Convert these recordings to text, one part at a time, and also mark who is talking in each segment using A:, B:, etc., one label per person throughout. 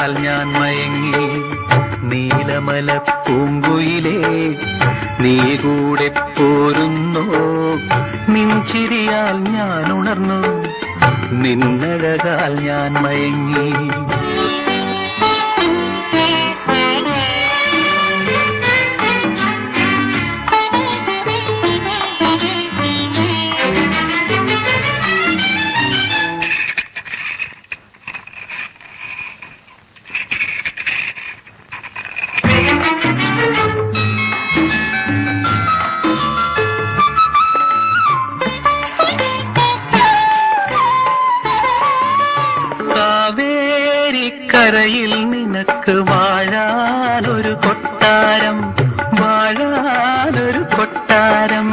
A: നിന്നഴകാൽ ഞാൻ മയങ്ങി നീലമല പൂങ്കുയിലേ നീ കൂടെ പോരുന്നോ നിൻചിരിയാൽ ഞാൻ ഉണർന്നു നിന്നഴകാൽ ഞാൻ മയങ്ങി കാവേരിക്കരയിൽ നിനക്ക് വാഴാനൊരു കൊട്ടാരം വാഴാനൊരു കൊട്ടാരം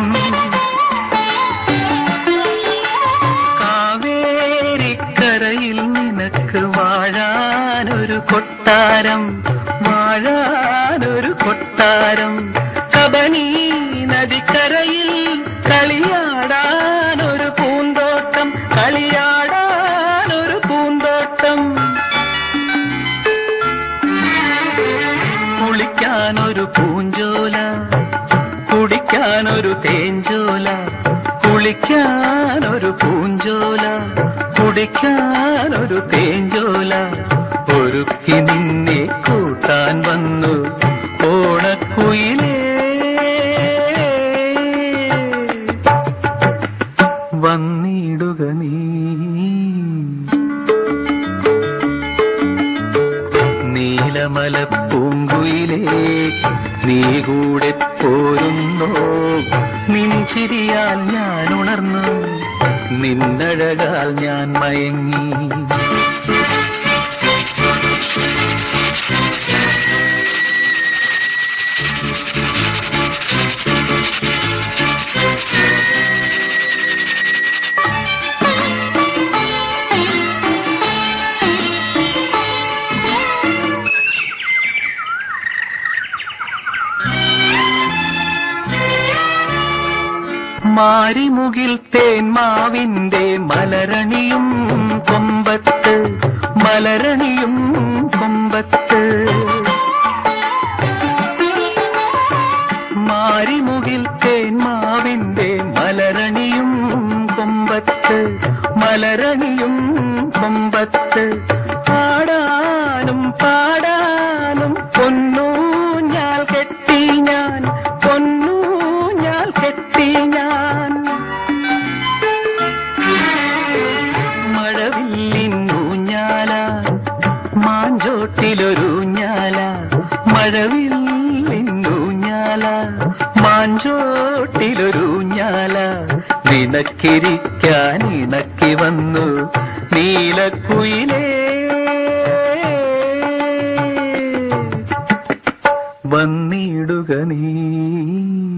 A: കാവേരിക്കരയിൽ നിനക്ക് വാഴാനൊരു കൊട്ടാരം വാഴാനൊരു കൊട്ടാരം കബനി നദിക്കരയിൽ കളിയാടാനൊരു പൂന്തോട്ടം കളിയാടാനൊരു പൂന്തോട്ടം കുളിക്കാനൊരു പൂഞ്ചോല കുടിക്കാനൊരു തേഞ്ചോല കുളിക്കാനൊരു പൂഞ്ചോല കുടിക്കാനൊരു തേഞ്ചോല ഒരുക്കി നിന്നെ കൂട്ടാൻ വന്നു ഓണക്കുയിലേ വന്നിടുക നീ നീലമല പൂങ്കുയിലേ നീ കൂടെ പോരുന്നോ നിൻചിരിയാൽ ഞാൻ ഉണർന്നു നിന്നഴകാൽ ഞാൻ മയങ്ങി മാരിമുകിൽ തേന്മാവിന്റെ മലരണിയും കൊമ്പത്ത് മലരണിയും കൊമ്പത്ത് മാരിമുകിൽ തേന്മാവിന്റെ മലരണിയും കൊമ്പത്ത് മലരണിയും കൊമ്പത്ത് പാടാനും പാടാനും പൊന്നു ഞാൻ കെട്ടി ഞാൻ പൊന്നു ഞാൻ കെട്ടി ഞാൻ മഴവില്ലിന്നൂഞ്ഞാല മാഞ്ചോട്ടിലൊരൂഞ്ഞാല മഴവില്ലിന്നൂഞ്ഞാല മാഞ്ചോട്ടിലൊരൂഞ്ഞാല നിനക്കിരിക്കാൻ ഇണക്കി വന്നു നീലക്കുയിലേ വന്നിടുക നീ